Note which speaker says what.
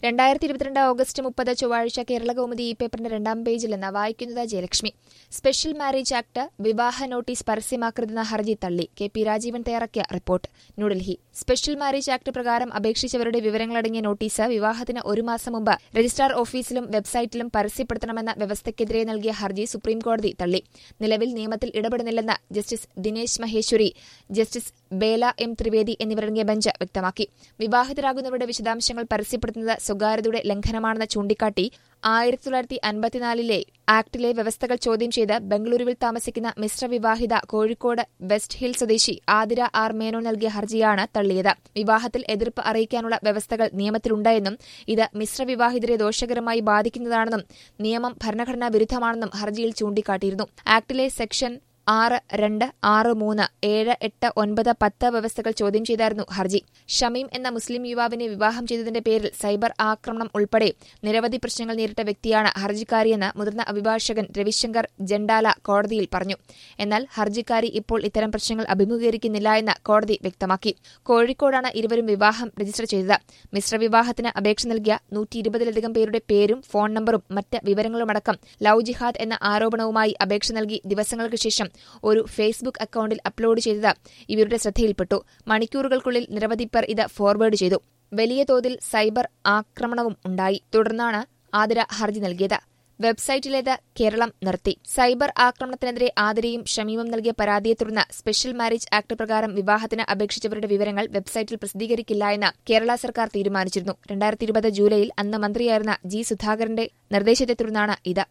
Speaker 1: രണ്ടായിരത്തി ഇരുപത്തിരണ്ട് ഓഗസ്റ്റ് മുപ്പത് ചൊവ്വാഴ്ച കേരള കൗമുദി ഈ പേപ്പറിന്റെ രണ്ടാം പേജിൽ നിന്ന് വായിക്കുന്നത് ജയലക്ഷ്മി സ്പെഷ്യൽ മാരേജ് ആക്ട് വിവാഹ നോട്ടീസ് പരസ്യമാക്കരുതെന്ന ഹർജി തള്ളി കെ പി രാജീവൻ തയ്യാറാക്കിയ report New Delhi special marriage act പ്രകാരം അപേക്ഷിച്ചവരുടെ വിവരങ്ങളടങ്ങിയ നോട്ടീസ് വിവാഹത്തിന് ഒരു മാസം മുമ്പ് രജിസ്ട്രാർ ഓഫീസിലും വെബ്സൈറ്റിലും പരസ്യപ്പെടുത്തണമെന്ന വ്യവസ്ഥയ്ക്കെതിരെ നൽകിയ ഹർജി സുപ്രീംകോടതി തള്ളി നിലവിൽ നിയമത്തിൽ ഇടപെടുന്നില്ലെന്ന് justice Dinesh Maheshwari justice Bela M Trivedi എന്നിവരടങ്ങിയ ബെഞ്ച് വ്യക്തമാക്കി വിവാഹിതരാകുന്നവരുടെ വിശദാംശങ്ങൾ പരസ്യപ്പെടുത്തുന്നത് സ്വകാര്യതയുടെ ലംഘനമാണെന്ന് ചൂണ്ടിക്കാട്ടി ആയിരത്തി തൊള്ളായിരത്തി അൻപത്തിനാലിലെ ആക്ടിലെ വ്യവസ്ഥകൾ ചോദ്യം ചെയ്ത് ബംഗളൂരുവിൽ താമസിക്കുന്ന മിശ്ര വിവാഹിത കോഴിക്കോട് വെസ്റ്റ് ഹിൽ സ്വദേശി ആതിര ആർ മേനോൻ നൽകിയ ഹർജിയാണ് തള്ളിയത് വിവാഹത്തിൽ എതിർപ്പ് അറിയിക്കാനുള്ള വ്യവസ്ഥകൾ നിയമത്തിലുണ്ടെന്നും ഇത് മിശ്ര വിവാഹിതരെ ദോഷകരമായി ബാധിക്കുന്നതാണെന്നും നിയമം ഭരണഘടനാ വിരുദ്ധമാണെന്നും ഹർജിയിൽ ചൂണ്ടിക്കാട്ടിയിരുന്നു ആക്ടിലെ സെക്ഷൻ ആറ് രണ്ട് ആറ് മൂന്ന് ഏഴ് എട്ട് ഒൻപത് പത്ത് വ്യവസ്ഥകൾ ചോദ്യം ചെയ്തായിരുന്നു ഹർജി ഷമീം എന്ന മുസ്ലിം യുവാവിനെ വിവാഹം ചെയ്തതിന്റെ പേരിൽ സൈബർ ആക്രമണം ഉൾപ്പെടെ നിരവധി പ്രശ്നങ്ങൾ നേരിട്ട വ്യക്തിയാണ് ഹർജിക്കാരിയെന്ന് മുതിർന്ന അഭിഭാഷകൻ രവിശങ്കർ ജണ്ടാല കോടതിയിൽ പറഞ്ഞു എന്നാൽ ഹർജിക്കാരി ഇപ്പോൾ ഇത്തരം പ്രശ്നങ്ങൾ അഭിമുഖീകരിക്കുന്നില്ല എന്ന് കോടതി വ്യക്തമാക്കി കോഴിക്കോടാണ് ഇരുവരും വിവാഹം രജിസ്റ്റർ ചെയ്തത് മിശ്ര വിവാഹത്തിന് അപേക്ഷ നൽകിയ നൂറ്റി ഇരുപതിലധികം പേരുടെ പേരും ഫോൺ നമ്പറും മറ്റ് വിവരങ്ങളുമടക്കം ലവ് ജിഹാദ് എന്ന ആരോപണവുമായി അപേക്ഷ നൽകി ദിവസങ്ങൾക്ക് ശേഷം ഒരു ഫേസ്ബുക്ക് അക്കൌണ്ടിൽ അപ്ലോഡ് ചെയ്തത് ഇവരുടെ ശ്രദ്ധയിൽപ്പെട്ടു മണിക്കൂറുകൾക്കുള്ളിൽ നിരവധി പേർ ഇത് ഫോർവേഡ് ചെയ്തു വലിയ തോതിൽ സൈബർ ആക്രമണവും ഉണ്ടായി തുടർന്നാണ് ആതിര ഹർജി നൽകിയത് വെബ്സൈറ്റിലേത് കേരളം നിർത്തി സൈബർ ആക്രമണത്തിനെതിരെ ആതിരയും ഷമീമും നൽകിയ പരാതിയെ തുടർന്ന് സ്പെഷ്യൽ മാരേജ് ആക്ട് പ്രകാരം വിവാഹത്തിന് അപേക്ഷിച്ചവരുടെ വിവരങ്ങൾ വെബ്സൈറ്റിൽ പ്രസിദ്ധീകരിക്കില്ല എന്ന് കേരള സർക്കാർ തീരുമാനിച്ചിരുന്നു രണ്ടായിരത്തി ഇരുപത് ജൂലൈയിൽ അന്ന് മന്ത്രിയായിരുന്ന ജി സുധാകരന്റെ നിർദ്ദേശത്തെ തുടർന്നാണ് ഇത്